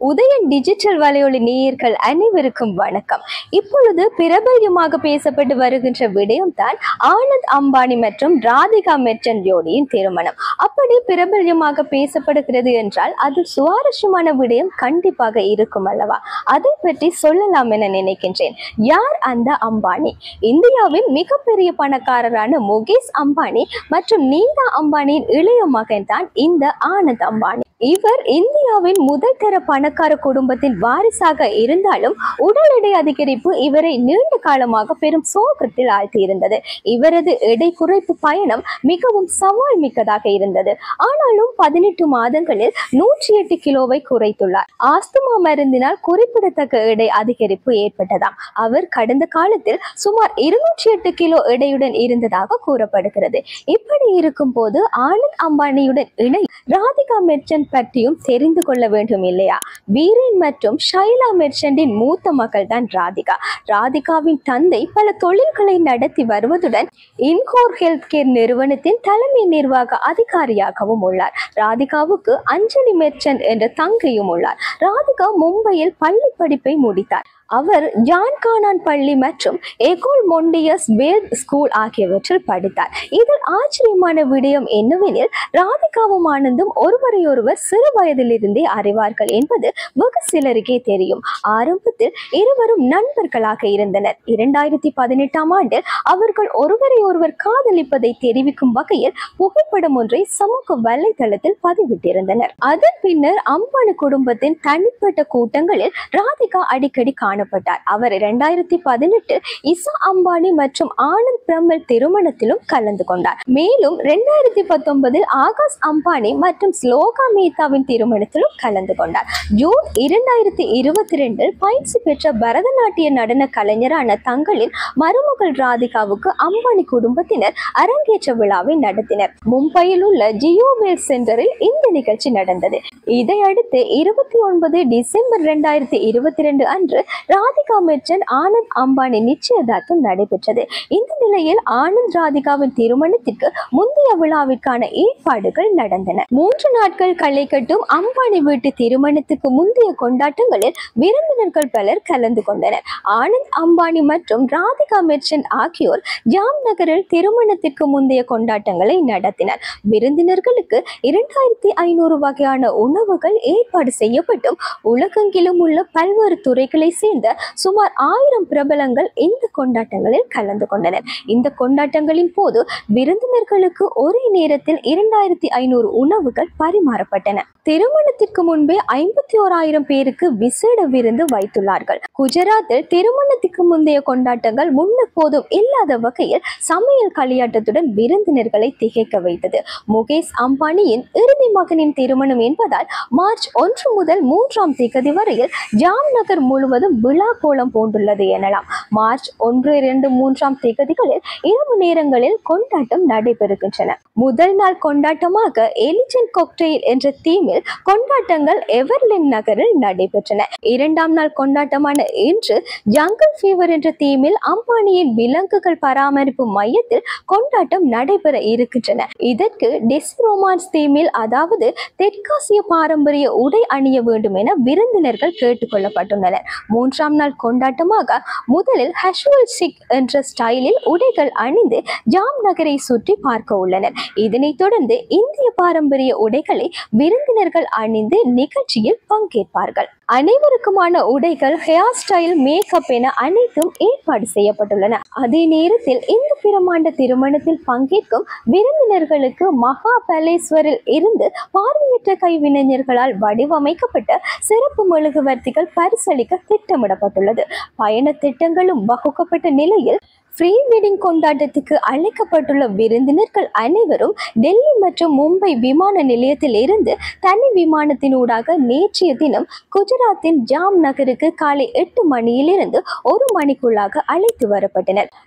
Udayan digital வலையொலி நேயர்கள் அனைவருக்கும் வணக்கம் இப்பொழுது பிரபல்யமாக பேசப்பட்டு வருகின்ற விடயம்தான் ஆனந்த் அம்பானி மற்றும் ராதிகா மெர்ச்சன் ஜோடியின் திருமணம் அப்படி பிரபல்யமாக பேசப்படுகிறது என்றால் அது சுவாரஸ்யமான விடயம் கண்டிப்பாக இருக்கும் அல்லவா அதை பற்றி சொல்லலாம் என நினைக்கின்றேன் யார் அந்த அம்பானி இந்தியாவின் மிகப்பெரிய பணக்காரரான முகேஷ் அம்பானி மற்றும் நீதா அம்பானியின் இளைய மகன் தான் இந்த ஆனந்த் அம்பானி இவர் இந்தியாவின் முதல் தர பணக்கார குடும்பத்தின் வாரிசாக இருந்தாலும் உடல் எடை அதிகரிப்பு இவரை நீண்ட காலமாக பெரும் சோகத்தில் ஆழ்த்தியிருந்தது இவரது எடை குறைப்பு பயணம் மிகவும் சவால் மிக்கதாக இருந்தது ஆனாலும் பதினெட்டு மாதங்களில் நூற்றி எட்டு கிலோவை குறைத்துள்ளார் ஆஸ்துமா மருந்தினால் குறிப்பிடத்தக்க எடை அதிகரிப்பு ஏற்பட்டதாம் அவர் கடந்த காலத்தில் சுமார் இருநூற்றி எட்டு கிலோ எடையுடன் இருந்ததாக கூறப்படுகிறது இப்படி இருக்கும் போது ஆனந்த் அம்பானியுடன் இணை ராதிகா மெர்ச்சன்ட் பற்றியும் தெரிந்து கொள்ள வேண்டும் இல்லையா வீரன் மற்றும் ஷைலா மெர்ச்சண்டின் மூத்த மகள் தான் ராதிகா ராதிகாவின் தந்தை பல தொழில்களை நடத்தி வருவதுடன் இன்கோர் ஹெல்த் கேர் நிறுவனத்தின் தலைமை நிர்வாக அதிகாரியாகவும் உள்ளார் ராதிகாவுக்கு அஞ்சலி மெர்ச்சன்ட் என்ற தங்கையும் உள்ளார் ராதிகா மும்பையில் பள்ளி படிப்பை முடித்தார் அவர் ஜான் கானான் பள்ளி மற்றும் எகோல் மொண்டியஸ் வேல் ஸ்கூல் ஆகியவற்றில் படித்தார் இதில் ஆச்சரியமான விடயம் என்னவெனில் ராதிகாவும் ஆனந்தும் ஒருவரையொருவர் சிறு வயதிலிருந்தே அறிவார்கள் என்பது வெகு சிலருக்கே தெரியும் ஆரம்பத்தில் இருவரும் நண்பர்களாக இருந்தனர் இரண்டாயிரத்தி பதினெட்டாம் ஆண்டில் அவர்கள் ஒருவரை ஒருவர் காதலிப்பதை தெரிவிக்கும் வகையில் புகைப்படம் ஒன்றை சமூக வலைதளத்தில் பதிவிட்டிருந்தனர் அதன் பின்னர் அம்பானி குடும்பத்தின் தனிப்பட்ட கூட்டங்களில் ராதிகா அடிக்கடி காணப்பட்டார் அவர் இரண்டாயிரத்தி பதினெட்டில் இசா அம்பானி மற்றும் ஆனந்த் பிரமல் திருமணத்திலும் கலந்து கொண்டார் மேலும் இரண்டாயிரத்தி பத்தொன்பதில் ஆகாஷ் அம்பானி மற்றும் ஸ்லோகா மேத்தாவின் திருமணத்திலும் கலந்து கொண்டார் ஜூன் இரண்டாயிரத்தி இருபத்தி ரெண்டில் பயிற்சி பெற்ற பரதநாட்டிய நடன கலைஞரான தங்களின் மருமகள் ராதிகாவுக்கு அம்பானி குடும்பத்தினர் அரங்கேற்ற விழாவை நடத்தினர் மும்பையில் உள்ள ஜியோவேல் சென்டரில் இந்த நிகழ்ச்சி நடந்தது இதையடுத்து இருபத்தி ஒன்பது டிசம்பர் இரண்டாயிரத்தி இருபத்தி ரெண்டு அன்று ராதிகா மெர்ச்சன் ஆனந்த் அம்பானி நிச்சயதார்த்தம் நடைபெற்றது இந்த நிலையில் ஆனந்த் ராதிகாவின் திருமணத்திற்கு முந்தைய விழாவிற்கான ஏற்பாடுகள் நடந்தன மூன்று நாட்கள் களை கட்டும் அம்பானி வீட்டு திருமணத்துக்கு முந்தைய கொண்டாட்டங்களில் விருந்தினர்கள் பலர் கலந்து கொண்டனர் ஆனந்த் அம்பானி மற்றும் ராதிகா மெர்ச்சன்ட் ஆகியோர் ஜாம் நகரில் திருமணத்திற்கு முந்தைய கொண்டாட்டங்களை நடத்தினர் விருந்தினர்களுக்கு இரண்டாயிரத்தி ஐநூறு வகையான உணவுகள் ஏற்பாடு செய்யப்பட்டும் உலகெங்கிலும் உள்ள பல்வேறு துறைகளை சேர்ந்த சுமார் ஆயிரம் பிரபலங்கள் இந்த கொண்டாட்டங்களில் கலந்து கொண்டனர் இந்த கொண்டாட்டங்களின் போது விருந்தினர்களுக்கு ஒரே நேரத்தில் இரண்டாயிரத்தி ஐநூறு உணவுகள் பரிமாறப்பட்டன திருமணத்திற்கு முன்பே ஐம்பத்தி ஓராயிரம் பேருக்கு விசேட விருந்து வைத்துள்ளார்கள் குஜராத்தில் திருமணத்துக்கு முந்தைய கொண்டாட்டங்கள் முன்னெப்போதும் இல்லாத வகையில் சமையல் களியாட்டத்துடன் விருந்தினர்களை திகைக்க வைத்தது முகேஷ் அம்பானியின் இறுதி மகனின் திருமணம் என்பதால் மார்ச் ஒன்று முதல் மூன்றாம் திகதி வரையில் ஜாம் நகர் முழுவதும் விழா கோலம் பூண்டுள்ளது எனலாம் மார்ச் ஒன்று இரண்டு மூன்றாம் திகதிகளில் இரவு நேரங்களில் கொண்டாட்டம் நடைபெறுகின்றன முதல் நாள் கொண்டாட்டமாக எலிஜென்ட் கொக்டெயில் என்ற தீமில் கொண்டாட்டங்கள் எவர்லின் நகரில் நடைபெற்றன இரண்டாம் நாள் கொண்டாட்டமான இன்று ஜங்கிள் ஃபீவர் என்ற தீமில் அம்பானியின் விலங்குகள் பராமரிப்பு மையத்தில் கொண்டாட்டம் நடைபெற இருக்கின்றன இதற்கு டெஸ் ரொமான்ஸ் தீமில் அதாவது தெற்காசிய பாரம்பரிய உடை அணிய வேண்டும் என விருந்தினர்கள் கேட்டுக்கொள்ளப்பட்டுள்ளனர் மூன்றாம் நாள் கொண்டாட்டமாக முதலில் ஹஷ்வல் சிக் என்ற ஸ்டைலில் உடைகள் அணிந்து ஜாம் நகரை சுற்றி பார்க்க உள்ளனர் இதனைத் தொடர்ந்து இந்திய பாரம்பரிய உடைகளை விருந்தினர்கள் அணிந்து நிகழ்ச்சியில் பங்கேற்பார்கள் அனைவருக்குமான உடைகள் ஹேர் ஸ்டைல் மேக்கப் என அனைத்தும் ஏற்பாடு செய்யப்பட்டுள்ளன அதே நேரத்தில் இந்த பிரமாண்ட திருமணத்தில் பங்கேற்கும் விருந்தினர்களுக்கு மகா பலேஸ்வரில் இருந்து பார்வையற்ற கைவினைஞர்களால் வடிவமைக்கப்பட்ட சிறப்பு மெழுகுவர்த்திகள் பரிசளிக்க திட்டமிடப்பட்டுள்ளது பயண திட்டங்களும் வகுக்கப்பட்ட நிலையில் ஃப்ரீ வெட்டிங் கொண்டாட்டத்துக்கு அழைக்கப்பட்டுள்ள விருந்தினர்கள் அனைவரும் டெல்லி மற்றும் மும்பை விமான நிலையத்தில் இருந்து தனி விமானத்தினூடாக நேற்றைய தினம் குஜராத்தின் ஜாம் நகருக்கு காலை எட்டு மணியிலிருந்து ஒரு மணிக்குள்ளாக அழைத்து வரப்பட்டனர்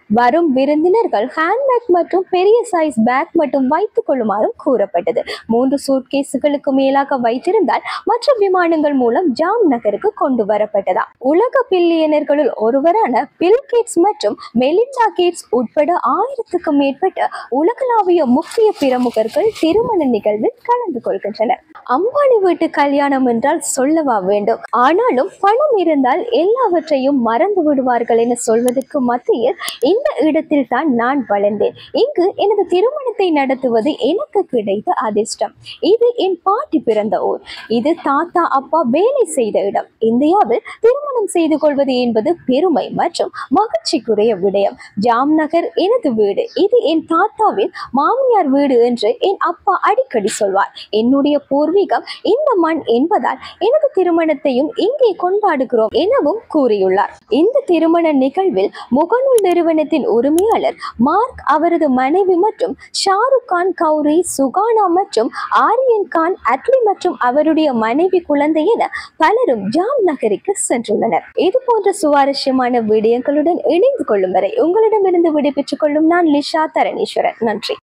வரும் விருந்தினர்கள் ஹேண்ட்பேக் மற்றும் பெரிய சைஸ் பேக் மட்டும் வைத்துக் கொள்ளுமாறும் கூறப்பட்டது மூன்று சூட்கேஸுகளுக்கு மேலாக வைத்திருந்தால் மற்ற விமானங்கள் மூலம் ஜாம் நகருக்கு கொண்டு வரப்பட்டதா உலக பில்லியனர்களுள் ஒருவரான பில் கேட்ஸ் மற்றும் மெலிண்டா கேட்ஸ் உட்பட ஆயிரத்துக்கும் மேற்பட்ட உலகளாவிய முக்கிய பிரமுகர்கள் திருமண நிகழ்வில் கலந்து கொள்கின்றனர் அம்பானி வீட்டு கல்யாணம் என்றால் சொல்லவா வேண்டும் ஆனாலும் பணம் இருந்தால் எல்லாவற்றையும் மறந்து விடுவார்கள் என சொல்வதற்கு மத்தியில் இந்த இடத்தில் தான் நான் வளர்ந்தேன் இங்கு எனது திருமணத்தை நடத்துவது எனக்கு கிடைத்த அதிர்ஷ்டம் இது என் பாட்டி பிறந்த ஊர் இது தாத்தா அப்பா வேலை செய்த இடம் இந்தியாவில் திருமணம் செய்து கொள்வது என்பது பெருமை மற்றும் மகிழ்ச்சிக்குரிய விடயம் ஜாம்நகர் எனது வீடு இது என் தாத்தாவின் மாமியார் வீடு என்று என் அப்பா அடிக்கடி சொல்வார் என்னுடைய பூர்வீகம் இந்த மண் என்பதால் எனது திருமணத்தையும் இங்கே கொண்டாடுகிறோம் எனவும் கூறியுள்ளார் இந்த திருமண நிகழ்வில் முகநூல் நிறுவனத்தின் உரிமையாளர் மார்க் அவரது மனைவி மற்றும் ஷாருக் கான் கௌரி சுகானா மற்றும் ஆரியன் கான் அட்லி மற்றும் அவருடைய மனைவி குழந்தை என பலரும் ஜாம் நகருக்கு சென்றுள்ளனர் இது போன்ற சுவாரஸ்யமான விடயங்களுடன் இணைந்து கொள்ளும் வரை உங்களிடமிருந்து விடைபெற்றுக் கொள்ளும் நான் லிஷா தரணீஸ்வரன் நன்றி